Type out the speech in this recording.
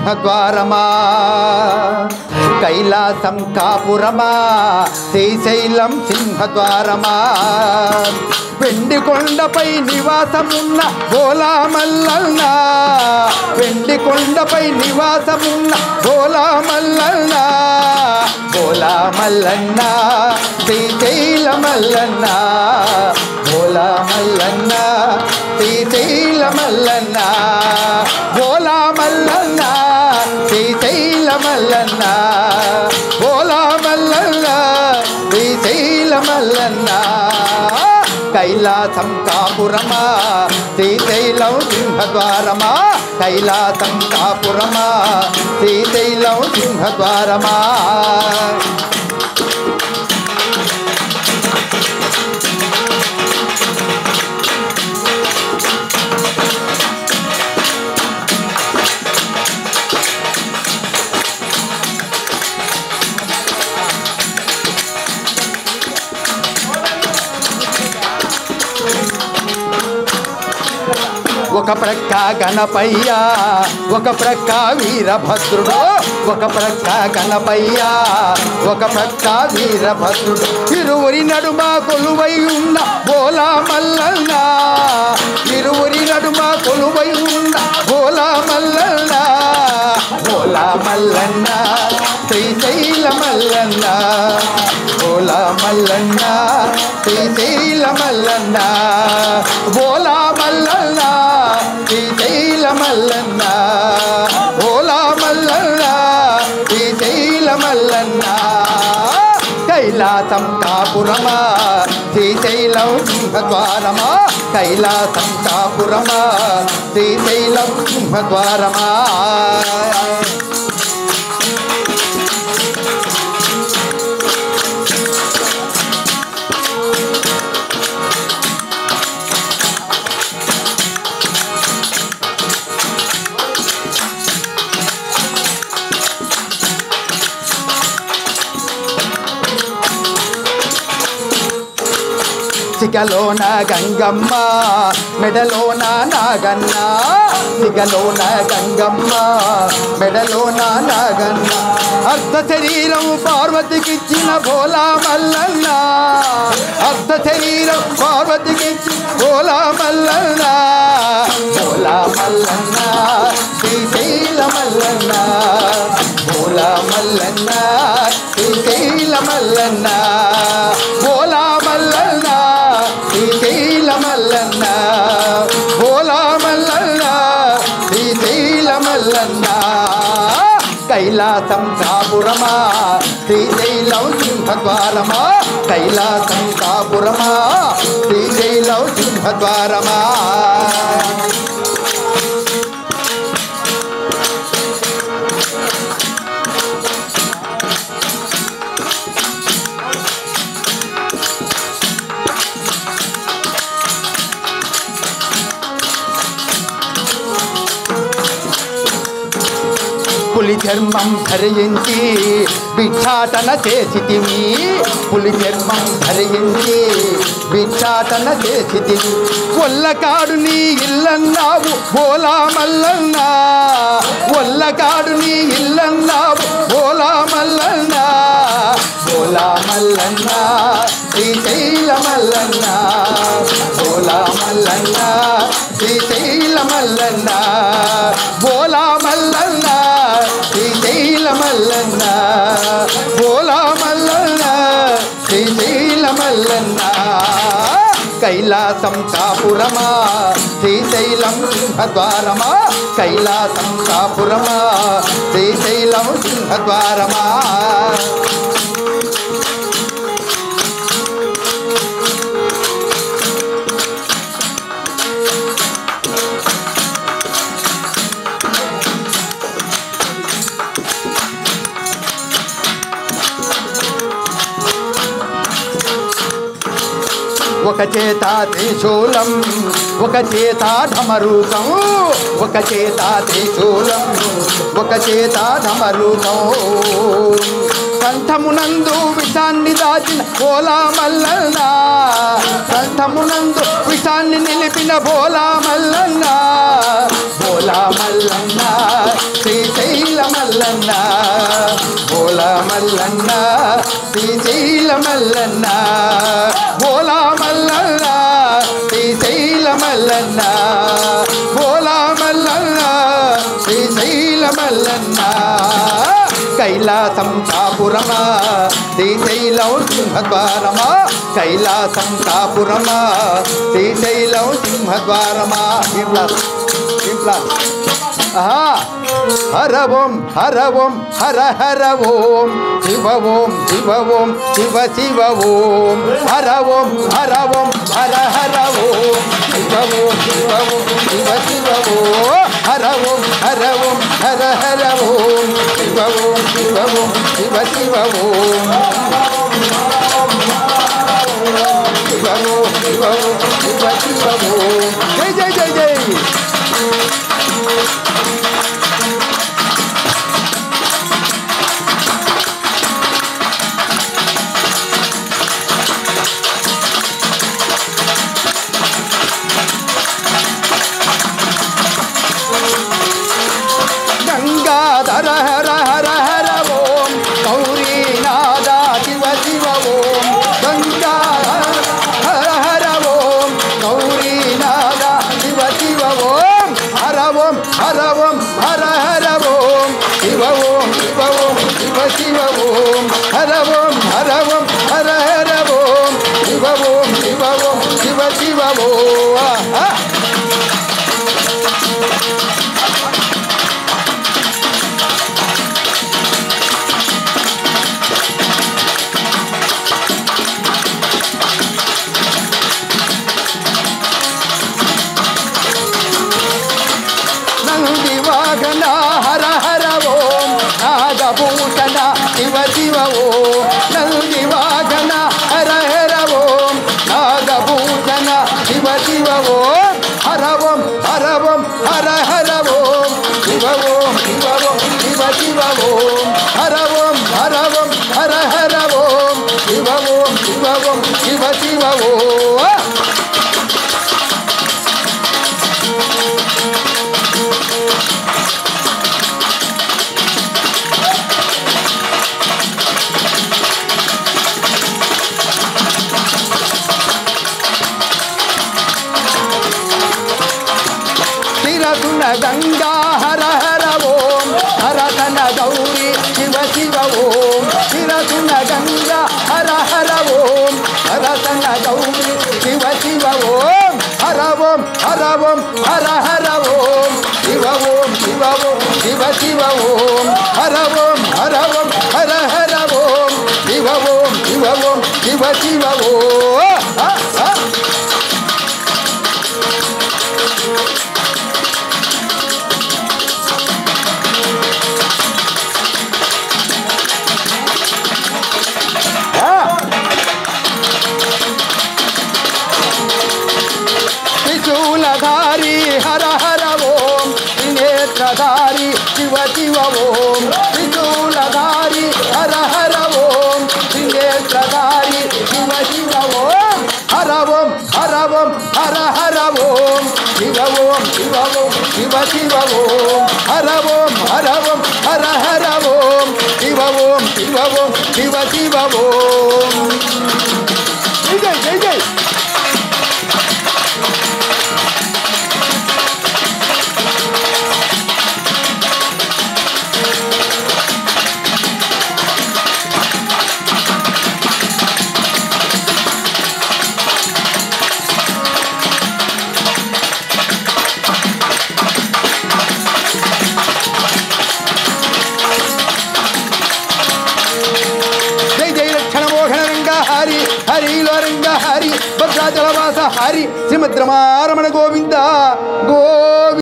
సింహద్వారమా కైలాసం కాపురమా శ్రీశైలం సింహద్వారమా వెండి కొండపై నివాసమున్న భోలా మల్లన్న వెండి కొండపై నివాసమున్న భోలా మల్లన్న భోలా మల్లన్న శ్రీశైల మల్లన్న భోలా మల్లన్న శ్రీశైల మల్లన్న భోలా మల్లన్న శ్రీశైల మల్లన్న భోలా మల్లన్న శ్రీశైల మల్లన్న కైలాసం కాపురమా శ్రీశైలం సింహద్వారమా కైలాసం కాపురమా శ్రీశైలం సింహద్వారమా ఒక ప్రక్క గణపయ్య ఒక ప్రక్క వీరభద్రుడు ఒక ప్రక్క గణపయ్య ఒక ప్రక్క వీరభద్రుడు ఇరువురి నడుమ కొలువై ఉన్న బోలా మల్లన్న ఇరువురి నడుమ కొలువై ఉన్న బోలా మల్లన్న బోలా మల్లన్న శ్రీశైల మల్లన్న బోలా మల్లన్న శ్రీశైల మల్లన్న బోలా మల్లన్న శ్రీశైల మల్లన్న బోలా మల్లన్న శ్రీశైల మల్లన్న కైలాసం కాపురమా శ్రీశైలం సింహద్వారమా కైలాసం కాపురమా శ్రీశైలం సింహద్వారమా సిగలోన గంగమ్మ మెడలోన నాగన్న సిగలోన గంగమ్మ మెడలోన నాగన్న అర్ధ శరీరం పార్వతికిచ్చిన భోలా మల్లన్న అర్ధ శరీరం పార్వతికిచ్చి భోలా మల్లన్న భోలా మల్లన్న శ్రీశైల మల్లన్న భోలా మల్లన్న శ్రీశైల మల్లన్న భోలా మల్లన్న శ్రీశైల మల్లన్న భోలా మల్లన్న శ్రీశైల మల్లన్న కైలాసం కాపురమా శ్రీశైలం సింహద్వారమా కైలాసం కాపురమా శ్రీశైలం సింహద్వారమా పులి చర్మం ధరించి భిక్షాటన చేసితివి పులి చర్మం ధరించి భిక్షాటన చేసితివి ఒల్లకాడు నీ ఇల్లన్నావు బోలా మల్లన్న ఒల్లకాడు నీ ఇల్లన్నావు బోలా మల్లన్న బోలా మల్లన్న శ్రీశైల మల్లన్న బోలా మల్లన్న శ్రీశైల మల్లన్న బోలా మల్లన్న శ్రీశైల మల్లన్న బోలా మల్లన్న శ్రీశైల మల్లన్న కైలాసం కాపురమా శ్రీశైలం సింహద్వారమా కైలాసం కాపురమా శ్రీశైలం సింహద్వారమా ఒక చేత త్రిశూలం ఒక చేత ఢమరూకం ఒక చేత త్రిశూలం ఒక చేత ఢమరూకం కంఠమునందు విషాన్ని దాచిన భోలా మల్లన్న కంఠమునందు విషాన్ని నిలిపిన భోలా మల్లన్న భోలా మల్లన్న శ్రీశైల మల్లన్న బోలా మల్లన్న శ్రీశైల మల్లన్న బోలా మల్లన్న శ్రీశైల మల్లన్న బోలా మల్లన్న శ్రీశైల మల్లన్న కైలాసం కాపురమా శ్రీశైలం సింహద్వారమా కైలాసం కాపురమా శ్రీశైలం సింహద్వారమా ఇట్లా ఇట్లా ఆహా హర ఓం హర ఓం హర హర ఓం శివ ఓం శివ ఓం శివ శివ ఓం హర ఓం హర ఓం హర హర ఓం శివ ఓం శివ ఓం శివ శివ ఓం హర ఓం హర ఓం హర హర ఓం శివ ఓం శివ ఓం శివ శివ ఓం శివ ఓం శివ ఓం శివ శివ ఓం జై జై జై జై గంగాధర హర హర హర ఓం గౌరీనాథ శివ శివ ఓం గంగాధర హర హర ఓం గౌరీనాథ శివ శివ ఓం హర ఓం హర ఓం హర హర ఓం శివ ఓం శివ ఓం శివ శివ ఓం హర ఓం హర ఓం హర హర ఓం శివ ఓం శివ ఓం శివ శివ ఓం ఆహా. నంది వాహన హర హర ఓం నాగభూషణ శివ శివ ఓం నంది వాహన హర హర ఓం నాగభూషణ శివ శివ ఓం హర ఓం హర ఓం హర హర ఓం శివ ఓం శివ ఓం శివ శివ ఓం హర ఓం హర ఓం హర హర ఓం శివ ఓం శివ ఓం శివ శివ ఓం శిరసున గంగా హర హర ఓం హరతన గౌరీ శివ శివ ఓం శిరసున గంగా హర హర ఓం హరతన గౌరీ శివ శివ ఓం హర ఓం హర ఓం హర హర ఓం శివ ఓం శివ ఓం శివ శివ ఓం హర ఓం హర ఓం హర హర ఓం శివ ఓం శివ ఓం శివ శివ ఓం ఆ, ఆ. త్రిశూలధారి హర హర ఓం త్రినేత్రధారి శివ శివ ఓం త్రిశూలధారి హర హర ఓం త్రినేత్రధారి శివ శివ ఓం హర ఓం హర ఓం హర హర ఓం శివ ఓం శివ ఓం శివ శివ ఓం హర ఓం హర ఓం హర హర ఓం శివ ఓం శివ ఓం శివ శివ ఓం జై జై జై జై జై జై రక్షణ మోహన రంగ హరి హరిలో రంగ హరి భద్రాచలవాస హరి శ్రీమద్రమారమణ గోవింద గో